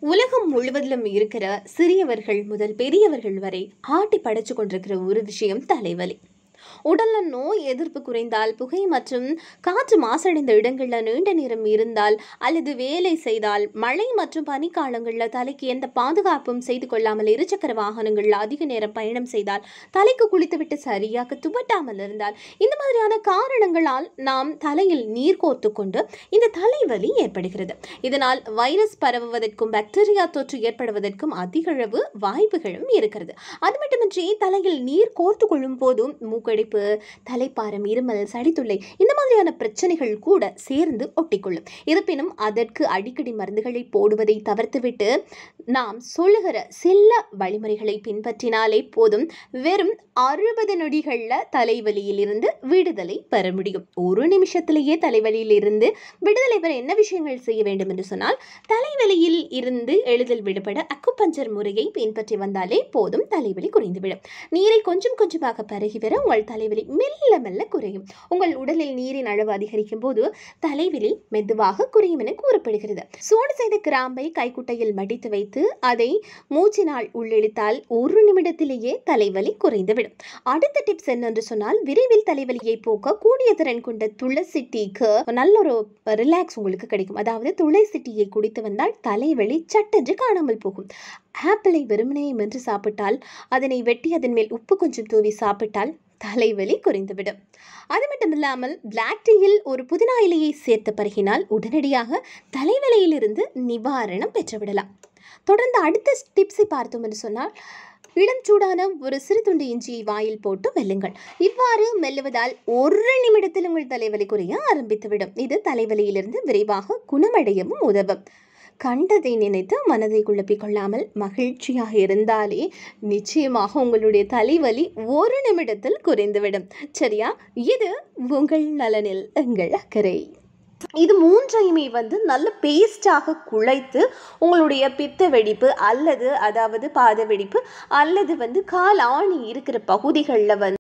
உலகம் முழுவதிலும் இருக்கிற சிறியவர்கள் முதல் பெரியவர்கள் வரை ஆட்டி படைச்சு கொண்டிருக்கிற ஒரு விஷயம் தலைவலி உடல்ல நோய் எதிர்ப்பு குறைந்தால் புகை மற்றும் காற்று மாசடைந்த இடங்களில் நீண்ட நேரம் இருந்தால் அல்லது வேலை செய்தால் மழை மற்றும் பனிக்காலங்களில் தலைக்கு எந்த பாதுகாப்பும் செய்து கொள்ளாமல் இருசக்கர வாகனங்களில் அதிக நேரம் பயணம் செய்தால் தலைக்கு குளித்துவிட்டு சரியாக துவட்டாமல் இருந்தால் இந்த மாதிரியான காரணங்களால் நாம் தலையில் நீர் கோர்த்து கொண்டு இந்த தலைவலி ஏற்படுகிறது இதனால் வைரஸ் பரவுவதற்கும் பாக்டீரியா தொற்று ஏற்படுவதற்கும் அதிகளவு வாய்ப்புகளும் இருக்கிறது அது மட்டுமின்றி தலையில் நீர் கோர்த்து கொள்ளும் போதும் மூக்கடிப்பு தலைப்பாரம் இருமல் சடித்துள்ளை இந்த மாதிரியான பிரச்சனைகள் கூட சேர்ந்து ஒட்டிக்கொள்ளும் இருப்பினும் அதற்கு அடிக்கடி மருந்துகளை போடுவதை தவிர்த்துவிட்டு நாம் சொல்லுகிற சில வழிமுறைகளை பின்பற்றினாலே போதும் வெறும் அறுபது நொடிகளில் தலைவலியில் இருந்து விடுதலை பெற முடியும் ஒரு நிமிஷத்திலேயே தலைவலியில் இருந்து விடுதலை பெற என்ன விஷயங்கள் செய்ய வேண்டும் என்று சொன்னால் தலைவலியில் இருந்து எளிதில் விடுபட அக்குபஞ்சர் முறையை பின்பற்றி வந்தாலே போதும் தலைவலி குறைந்துவிடும் நீரை கொஞ்சம் கொஞ்சமாக பருகி வர உங்கள் தலைவலி மெல்ல மெல்ல குறையும் உங்கள் உடலில் நீரின் அளவு அதிகரிக்கும் போது தலைவலி மெதுவாக குறையும் என கூறப்படுகிறது சூடு செய்த கிராம்பை கைக்குட்டையில் மடித்து வைத்து அதை மூச்சினால் உள்ளிழுத்தால் ஒரு நிமிடத்திலேயே தலைவலி குறைந்துவிடும் அடுத்த டிப்ஸ் என்னென்று சொன்னால் விரைவில் தலைவலியை போக்க கூடிய திறன் கொண்ட துளசி டீக்கு நல்ல ஒரு ரிலாக்ஸ் உங்களுக்கு கிடைக்கும் அதாவது துளசி டீயை குடித்து வந்தால் தலைவலி சட்டென்று காணாமல் போகும் ஆப்பிளை வெறுமனே மென்று சாப்பிட்டால் அதனை வெட்டி அதன் மேல் உப்பு கொஞ்சம் தூவி சாப்பிட்டால் தலைவலி குறைந்துவிடும் அது மட்டும் இல்லாமல் பிளாக் டீயில் ஒரு புதினா இலையை சேர்த்து பருகினால் உடனடியாக தலைவலியிலிருந்து நிவாரணம் பெற்றுவிடலாம் தொடர்ந்து அடுத்த டிப்ஸை பார்த்தோம் என்று சொன்னால் இளம் சூடான ஒரு சிறு துண்டு இஞ்சியை வாயில் போட்டு மெல்லுங்கள் இவ்வாறு மெல்லுவதால் ஒரு நிமிடத்தில் உங்கள் தலைவலி குறைய ஆரம்பித்துவிடும் இது தலைவலியிலிருந்து விரைவாக குணமடையவும் உதவும் கண்டதை நினைத்து மனதை குழப்பிக் கொள்ளாமல் மகிழ்ச்சியாக இருந்தாலே நிச்சயமாக உங்களுடைய தலைவலி ஒரு நிமிடத்தில் குறைந்துவிடும் சரியா இது உங்கள் நலனில் எங்கள் அக்கறை இது மூன்றையுமே வந்து நல்ல பேஸ்டாக குழைத்து உங்களுடைய பித்த வெடிப்பு அல்லது அதாவது பாத வெடிப்பு அல்லது வந்து கால் ஆணி இருக்கிற பகுதிகளில் வந்து